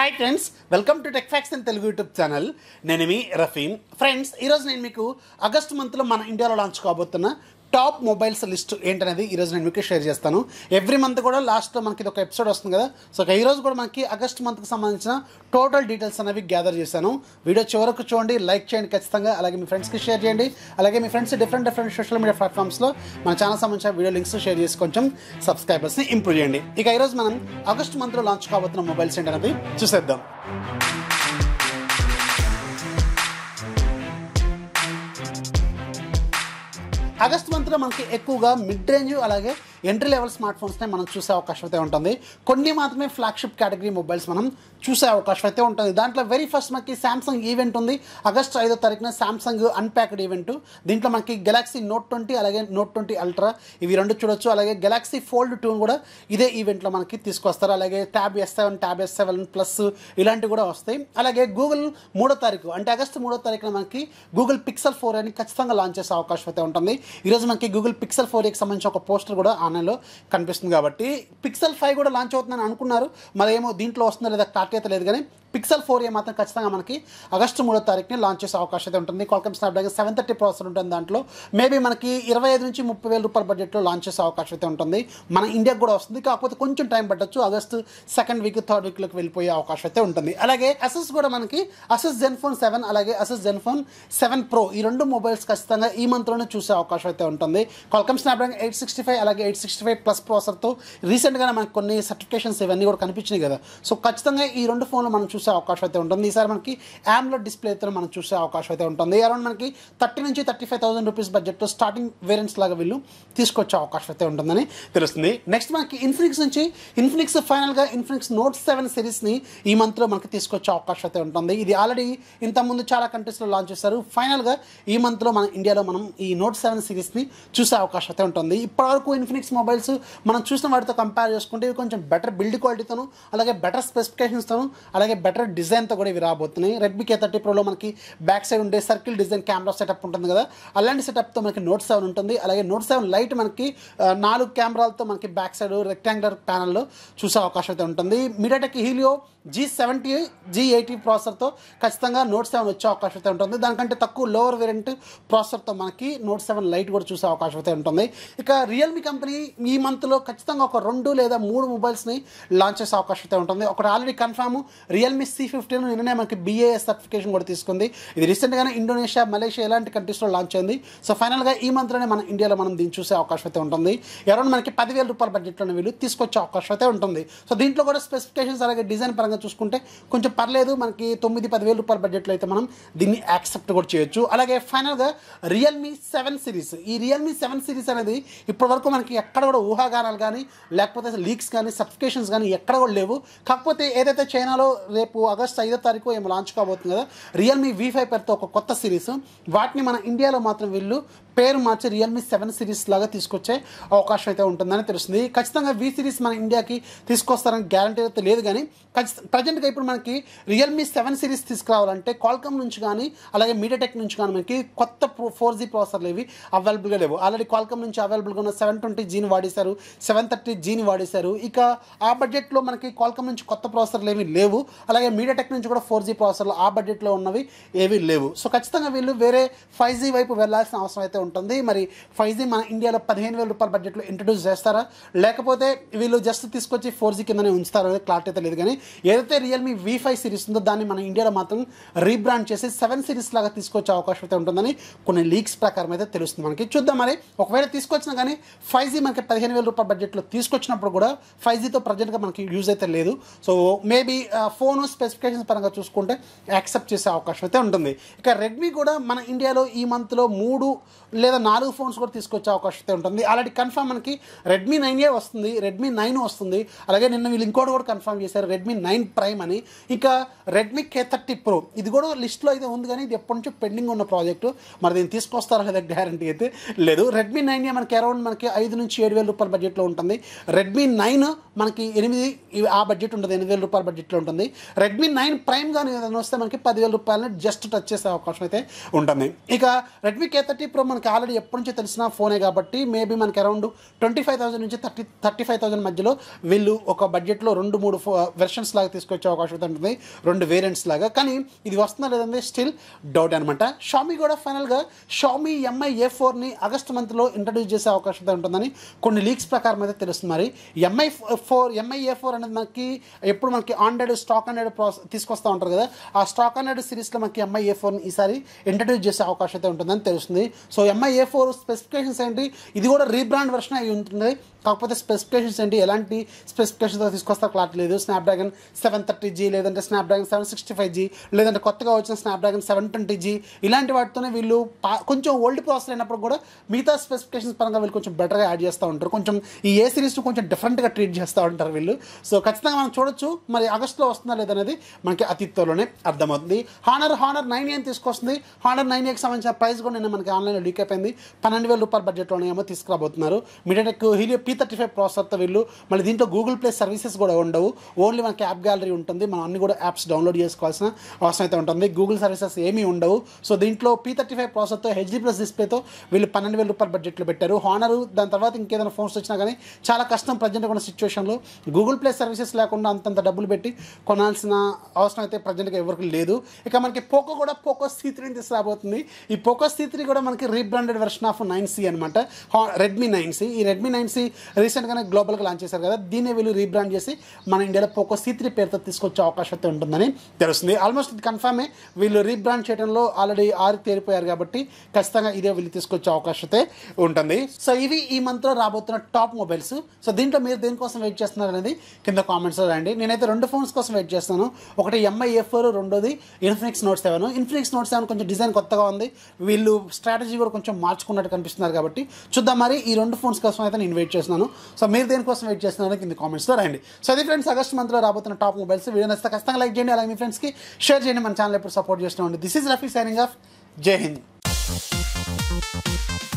hi friends welcome to tech facts in Telugu YouTube channel నేను మీ Rafeem friends ఈరోజు నేను మీకు ఆగస్ట్ మంత్లో మన ఇండియాలో లాంచ్ కాబోతున్న టాప్ మొబైల్స్ లిస్ట్ ఏంటనేది ఈరోజు నేను మీకు షేర్ చేస్తాను ఎవ్రీ మంత్ కూడా లాస్ట్లో మనకి ఇది ఒక ఎపిసోడ్ వస్తుంది కదా సో ఈ రోజు కూడా మనకి ఆగస్ట్ మంత్కి సంబంధించిన టోటల్ డీటెయిల్స్ అనేవి గ్యాదర్ చేశాను వీడియో చివరకు చూడండి లైక్ చేయండి ఖచ్చితంగా అలాగే మీ ఫ్రెండ్స్కి షేర్ చేయండి అలాగే మీ friends different different social media ప్లాట్ఫామ్స్లో మన ఛానల్ సంబంధించిన వీడియో లింక్స్ షేర్ చేసి కొంచెం సబ్స్క్రైబర్స్ని ఇంప్రూవ్ చేయండి ఇక ఈరోజు మనం ఆగస్ట్ మంత్లో లాంచ్ కాబోతున్న మొబైల్స్ ఏంటనేది చూసేద్దాం ఆగస్ట్ మంత్లో మనకి ఎక్కువగా మిడ్ రేంజ్ అలాగే ఎంట్రీ లెవెల్ స్మార్ట్ ఫోన్స్నే మనం చూసే అవకాశం అయితే ఉంటుంది కొన్ని మాత్రమే ఫ్లాగ్షిప్ కేటగిరీ మొబైల్స్ మనం చూసే అవకాశం అయితే ఉంటుంది దాంట్లో వెరీ ఫస్ట్ మనకి శాంసంగ్ ఈవెంట్ ఉంది ఆగస్ట్ ఐదో తారీఖున శాంసంగ్ అన్ప్యాక్డ్ ఈవెంట్ దీంట్లో మనకి గెలాక్సీ నోట్ ట్వంటీ అలాగే నోట్ ట్వంటీ అల్ట్రా ఇవి రెండు చూడొచ్చు అలాగే గెలాక్సీ ఫోల్డ్ టూ కూడా ఇదే ఈవెంట్లో మనకి తీసుకొస్తారు అలాగే tab S seven tab S seven plus ఇలాంటివి కూడా వస్తాయి అలాగే గూగుల్ మూడో తారీఖు అంటే ఆగస్టు మూడో తారీఖున మనకి గూగుల్ పిక్సెల్ ఫోర్ అని ఖచ్చితంగా లాంచ్ చేసే అవకాశం అయితే ఉంటుంది ఈరోజు మనకి గూగుల్ పిక్సెల్ ఫోర్ కి సంబంధించిన ఒక పోస్టర్ కూడా ఆన్లైన్లో కనిపిస్తుంది కాబట్టి పిక్సెల్ ఫైవ్ కూడా లాంచ్ అవుతుందని అనుకున్నారు మరి ఏమో దీంట్లో వస్తుందో లేదా క్లారిటీ అయితే లేదు కానీ పిక్సెల్ ఫోర్ ఏ మాత్రం ఖచ్చితంగా మనకి ఆగస్టు మూడో తారీఖుని లాంచ్ చేసే అవకాశం అయితే ఉంటుంది Qualcomm Snapdragon seven thirty processor ఉంటుంది దాంట్లో మేబీ మనకి ఇరవై ఐదు నుంచి ముప్పై వేల రూపాయల బడ్జెట్లో లాంచ్ చేసే అవకాశం అయితే ఉంటుంది మన ఇండియాకి కూడా వస్తుంది కాకపోతే కొంచెం టైం పట్టొచ్చు ఆగస్టు సెకండ్ వీక్ థర్డ్ వీక్లోకి వెళ్ళిపోయే అవకాశం అయితే ఉంటుంది అలాగే అసెస్ కూడా మనకి అసెస్ జెన్ ఫోన్ సెవెన్ అలాగే Asus Zenfone seven pro ఈ రెండు మొబైల్స్ ఖచ్చితంగా ఈ మంత్లోనే చూసే అవకాశం అయితే ఉంటుంది Qualcomm Snapdragon eight sixty five అలాగే ఎయిట్ సిక్స్టీ ఫైవ్ ప్లస్ ప్రాసెసర్తో రీసెంట్గానే మనకి కొన్ని సర్టిఫికేషన్స్ ఇవన్నీ కూడా కనిపించినాయి కదా సో ఖచ్చితంగా ఈ రెండు ఫోన్లు మనం చూసే అవకాశం అయితే ఉంటుంది ఈసారి మనకి యామ్లో డిస్ప్లేతో మనం చూసే అవకాశం అయితే ఉంటుంది అరౌండ్ మనకి థర్టీ నుంచి థర్టీ ఫైవ్ థౌసండ్ రూపీస్ బడ్జెట్లో స్టార్టింగ్ వేరియంట్స్ లాగా వీళ్ళు తీసుకొచ్చే అవకాశం అయితే ఉంటుందని తెలుస్తుంది నెక్స్ట్ మనకి ఇన్ఫినిక్స్ నుంచి ఇన్ఫినిక్స్ ఫైనల్గా ఇన్ఫినిక్స్ నోట్ సెవెన్ సిరీస్ని ఈ మంత్లో మనకి తీసుకొచ్చే అవకాశం అయితే ఉంటుంది ఇది ఆల్రెడీ ఇంతకుముందు చాలా కంట్రీస్లో లాంచ్ చేశారు ఫైనల్గా ఈ మంత్లో మన ఇండియాలో మనం ఈ నోట్ సెవెన్ సిరీస్ని చూసే అవకాశం అయితే ఉంటుంది ఇప్పటివరకు ఇన్ఫినిక్స్ మొబైల్స్ మనం చూసిన వాటితో కంపేర్ చేసుకుంటే ఇవి కొంచెం బెటర్ బిల్డ్ క్వాలిటీతోను అలాగే బెటర్ స్పెసిఫికేషన్స్తోను అలాగే బెటర్ డిజైన్తో కూడా ఇవి రాబోతున్నాయి రెడ్మీ కే థర్టీ ప్రోలో మనకి బ్యాక్ సైడ్ ఉండే సర్కిల్ డిజైన్ కెమెరా సెటప్ ఉంటుంది కదా అలాంటి సెటప్తో మనకి నోట్ సెవెన్ ఉంటుంది అలాగే నోట్ సెవెన్ లైట్ మనకి ఆ, నాలుగు కెమెరాలతో మనకి బ్యాక్ సైడ్ రెక్టాంగులర్ ప్యానల్లో చూసే అవకాశం అయితే ఉంటుంది MediaTek Helio G seventy G eighty ప్రాసెసర్తో ఖచ్చితంగా నోట్ సెవెన్ వచ్చే అవకాశం అయితే ఉంటుంది దానికంటే తక్కువ లోవర్ వేరియంట్ ప్రాసెసర్తో మనకి నోట్ సెవెన్ లైట్ కూడా చూసే అవకాశం అయితే ఉంటుంది ఇక రియల్మీ కంపెనీ ఈ మంత్లో ఖచ్చితంగా ఒక రెండు లేదా మూడు మొబైల్స్ని లాంచ్ చేసే అవకాశం అయితే ఉంటుంది ఒకటి already confirm Realme C fifteen నిన్ననే మనకి బిఏఎస్ సర్టిఫికేషన్ కూడా తీసుకుంది ఇది రీసెంట్గానే ఇండోనేషియా మలేషియా ఇలాంటి కంట్రీస్లో లాంచ్ అయింది సో ఫైనల్గా ఈ మంత్లోనే మన ఇండియాలో మనం దీన్ని చూసే అవకాశం అయితే ఉంటుంది అరౌండ్ మనకి పదివేల రూపాయల బడ్జెట్లోనే వీళ్ళు తీసుకొచ్చే అవకాశం అయితే ఉంటుంది సో దీంట్లో కూడా స్పెసిఫికేషన్స్ అలాగే డిజైన్ పరంగా చూసుకుంటే కొంచెం పర్లేదు మనకి తొమ్మిది పదివేల రూపాయల బడ్జెట్లో అయితే మనం దీన్ని యాక్సెప్ట్ కూడా చేయొచ్చు అలాగే ఫైనల్గా రియల్మీ సెవెన్ సిరీస్ ఈ రియల్మీ సెవెన్ సిరీస్ అనేది ఇప్పటివరకు మనకి ఎక్కడ కూడా ఊహాగానాలు కానీ లేకపోతే లీక్స్ కానీ సర్టిఫికేషన్స్ కానీ ఎక్కడ కూడా లేవు కాకపోతే ఏదైతే చైనాలో రేపు ఆగస్ట్ ఐదో తారీఖు ఏమో లాంచ్ కాబోతుంది కదా రియల్మీ వి ఫైవ్ పేరుతో ఒక కొత్త సిరీస్ వాటిని మన ఇండియాలో మాత్రం వీళ్ళు పేరు మార్చి రియల్మీ సెవెన్ సిరీస్ లాగా తీసుకొచ్చే అవకాశం అయితే ఉంటుందని తెలుస్తుంది ఖచ్చితంగా వి సిరీస్ మన ఇండియాకి తీసుకొస్తారని గ్యారంటీ అయితే లేదు కానీ ఖచ్చితంగా ప్రజెంట్గా ఇప్పుడు మనకి రియల్మీ సెవెన్ సిరీస్ తీసుకురావాలంటే కాల్కమ్ నుంచి కానీ అలాగే మీడియాటెక్ నుంచి కానీ మనకి కొత్త ఫోర్ జీ ప్రాసెసర్లు ఇవి అవైలబుల్గా లేవు ఆల్రెడీ కాల్కమ్ నుంచి అవైలబుల్గా ఉన్న సెవెన్ ట్వంటీ జీని వాడేశారు సెవెన్ థర్టీ జీని వాడేశారు ఇక ఆ బడ్జెట్లో మనకి కాల్కమ్ నుంచి కొత్త ప్రాసెసర్లు ఏమీ లేవు అలాగే మీడియాటెక్ నుంచి కూడా ఫోర్ జీ ప్రాసెసర్లు ఆ బడ్జెట్లో ఉన్నవి ఏవీ లేవు సో ఖచ్చితంగా వీళ్ళు వేరే ఫైవ్ జీ వైపు వెళ్ళాల్సిన అవసరం అయితే ఉంటుంది మరి ఫైవ్ జీ మన ఇండియాలో పదిహేను వేల రూపాయల బడ్జెట్లో ఇంట్రడ్యూస్ చేస్తారా లేకపోతే వీళ్ళు జస్ట్ తీసుకొచ్చి ఫోర్ జీ కిందనే ఉంచుతారో అనేది క్లారిటీ అయితే లేదు కానీ ఏదైతే రియల్మీ వి ఫైవ్ సిరీస్ ఉందో దాన్ని మన ఇండియాలో మాత్రం రీబ్రాండ్ చేసి సెవెన్ సిరీస్ లాగా తీసుకొచ్చే అవకాశం అయితే ఉంటుందని కొన్ని లీక్స్ ప్రకారం అయితే తెలుస్తుంది మనకి చూద్దాం మరి ఒకవేళ తీసుకొచ్చినా కానీ ఫైవ్ జీ మనకి పదిహేను వేల రూపాయల బడ్జెట్లో తీసుకొచ్చినప్పుడు కూడా ఫైవ్ జీతో ప్రజెంట్గా మనకి యూజ్ అయితే లేదు సో మేబీ ఫోన్ స్పెసిఫికేషన్స్ పరంగా చూసుకుంటే యాక్సెప్ట్ చేసే అవకాశం అయితే ఉంటుంది ఇక రెడ్మీ కూడా మన ఇండియాలో ఈ మంత్లో మూడు లేదా నాలుగు ఫోన్స్ కూడా తీసుకొచ్చే అవకాశం అయితే ఉంటుంది ఆల్రెడీ కన్ఫర్మ్ మనకి రెడ్మీ నైన్ ఏ వస్తుంది రెడ్మీ నైన్ వస్తుంది అలాగే నిన్న వీళ్ళు ఇంకోటి కూడా కన్ఫర్మ్ చేశారు రెడ్మీ నైన్ ప్రైమ్ అని ఇక రెడ్మీ కే థర్టీ ప్రో ఇది కూడా లిస్ట్లో అయితే ఉంది కానీ ఇది ఎప్పటి నుంచో పెండింగ్ ఉన్న ప్రాజెక్టు మరి దీన్ని తీసుకొస్తారా లేదా గ్యారంటీ అయితే లేదు రెడ్మీ నైన్ ఏ మనకి అరౌండ్ మనకి ఐదు నుంచి ఏడు వేల రూపాయల బడ్జెట్లో ఉంటుంది రెడ్మీ నైన్ మనకి ఎనిమిది ఇవి ఆ బడ్జెట్ ఉంటుంది ఎనిమిది వేల రూపాయల బడ్జెట్లో ఉంటుంది రెడ్మీ నైన్ ప్రైమ్ కానీ ఏదైనా వస్తే మనకి పదివేల రూపాయలని జస్ట్ టచ్ చేసే అవకాశం అయితే ఉంటుంది ఇక రెడ్మీ కే థర్టీ ప్రో మనకి ఆల్రెడీ ఎప్పటి నుంచో తెలిసిన ఫోనే కాబట్టి మేబీ మనకి అరౌండ్ ట్వంటీ ఫైవ్ థౌసండ్ నుంచి థర్టీ థర్టీ ఫైవ్ థౌసండ్ మధ్యలో వీళ్ళు ఒక బడ్జెట్లో రెండు మూడు వెర్షన్స్ లాగా తీసుకొచ్చే అవకాశం అయితే ఉంటుంది రెండు వేరియంట్స్ లాగా కానీ ఇది వస్తుందా లేదంటే స్టిల్ డౌట్ అనమాట షామీ కూడా ఫైనల్గా షామీ ఎంఐ ఏ ఫోర్ని ఆగస్ట్ మంత్లో ఇంట్రడ్యూస్ చేసే అవకాశం అయితే ఉంటుందని కొన్ని లీక్స్ ప్రకారం అయితే తెలుస్తుంది మరి Mi four Mi A four అనేది మనకి ఎప్పుడు మనకి ఆండ్రాయిడ్ స్టాక్ హండ్రెడ్ ప్రాసెస్ తీసుకొస్తూ ఉంటారు కదా ఆ స్టాక్ హండ్రెడ్ సిరీస్లో మనకి ఎంఐ ఏ ఫోర్ని ఈసారి ఇంట్రడ్యూస్ చేసే అవకాశం అయితే ఉంటుందని తెలుస్తుంది so Mi A four specifications ఏంటి ఇది కూడా రీబ్రాండ్ వర్షన్ అయి ఉంటుంది కాకపోతే స్పెసిఫికేషన్స్ ఏంటి ఎలాంటి స్పెసిఫికేషన్తో తీసుకొస్తా క్లాట్ లేదు స్నాప్డ్రాగన్ సెవెన్ థర్టీ జీ లేదంటే Snapdragon seven sixty five G లేదంటే కొత్తగా వచ్చిన స్నాప్డ్రాగన్ సెవెన్ ట్వంటీ జీ ఇలాంటి వాటితోనే వీళ్ళు పా- కొంచెం ఓల్డ్ ప్రాసెస్ అయినప్పుడు కూడా మిగతా స్పెసిఫికేషన్స్ పరంగా వీళ్ళు కొంచెం బెటర్గా యాడ్ చేస్తూ ఉంటారు కొంచెం ఈ ఏ సిరీస్ను కొంచెం డిఫరెంట్గా ట్రీట్ చేస్తూ ఉంటారు వీళ్ళు సో ఖచ్చితంగా మనం చూడొచ్చు మరి ఆగస్టులో వస్తుందా లేదనేది మనకి అతి త్వరలోనే అర్థమవుతుంది హానర్ హానర్ నైన్ ఏం తీసుకొస్తుంది హానర్ నైన్ ఏకి సంబంధించిన ప్రైస్ కూడా నిన్న మనకి ఆన్లైన్లో లీక్ అయిపోయింది పన్నెండు వేల రూపాయల బడ్జెట్లోనే ఏమో తీసుకురాబోతున్నారు MediaTek Helio P thirty five ప్రాసెసర్తో వీళ్ళు మళ్ళీ దీంట్లో గూగుల్ ప్లే సర్వీసెస్ కూడా ఉండవు ఓన్లీ మనకి యాప్ గ్యాలరీ ఉంటుంది మనం అన్ని కూడా యాప్స్ డౌన్లోడ్ చేసుకోవాల్సిన అవసరం అయితే ఉంటుంది గూగుల్ సర్వీసెస్ ఏమీ ఉండవు సో దీంట్లో పీ థర్టీ ఫైవ్ ప్రాసెసర్తో హెచ్డీ ప్లస్ డిస్ప్లేతో వీళ్ళు పన్నెండు వేల రూపాయల బడ్జెట్లో పెట్టారు హానర్ దాని తర్వాత ఇంకేదైనా ఫోన్స్ వచ్చినా కానీ చాలా కష్టం ప్రజెంట్ ఉన్న సిచ్యువేషన్లో గూగుల్ ప్లే సర్వీసెస్ లేకుండా అంతంత డబ్బులు పెట్టి కొనాల్సిన అవసరం అయితే ప్రజెంట్గా ఎవరికి లేదు ఇక మనకి పోకో కూడా పోకో సీ త్రీని తీసుకురాబోతుంది ఈ పోకో సీ త్రీ కూడా మనకి rebranded version of nine C అనమాట రెడ్మీ నైన్ సి ఈ రెడ్మీ నైన్ సి రీసెంట్గానే గ్లోబల్గా లాంచ్ చేశారు కదా దీన్ని వీళ్ళు రీబ్రాండ్ చేసి మన ఇండియాలో పోకో సీ త్రీ పేరుతో తీసుకొచ్చే అవకాశం అయితే ఉంటుందని తెలుస్తుంది ఆల్మోస్ట్ ఇది కన్ఫామే వీళ్ళు రీబ్రాండ్ చేయడంలో ఆల్రెడీ ఆరి తేరిపోయారు కాబట్టి ఖచ్చితంగా ఇదే వీళ్ళు తీసుకొచ్చే అవకాశం అయితే ఉంటుంది సో ఇవి ఈ మంత్లో రాబోతున్న టాప్ మొబైల్స్ సో దీంట్లో మీరు దేనికోసం వెయిట్ చేస్తున్నారు అనేది కింద కామెంట్స్లో రండి నేనైతే రెండు ఫోన్స్ కోసం వెయిట్ చేస్తున్నాను ఒకటి ఎంఐ ఎఫ్ ఫోర్ రెండోది Infinix note seven Infinix note seven కొంచెం డిజైన్ కొత్తగా ఉంది వీళ్ళు స్ట్రాటజీ కూడా కొంచెం మార్చుకున్నట్టు కనిపిస్తున్నారు కాబట్టి చూద్దాం మరి ఈ రెండు ఫోన్స్ కోసం అయితే నేను వెయిట్ చేస్తున్నాను సో మీరు దేనికోసం వెయిట్ చేస్తున్నారో కింద కామెంట్స్లో రండి సో అది ఫ్రెండ్స్ ఆగస్ట్ మంత్లో రాబోతున్న టాప్ మొబైల్స్ వీడియో నచ్చితే ఖచ్చితంగా లైక్ చేయండి అలాగే మీ ఫ్రెండ్స్కి షేర్ చేయండి మన ఛానల్ ఎప్పుడు సపోర్ట్ చేస్తూ ఉండి this is Rafi signing off Jai Hind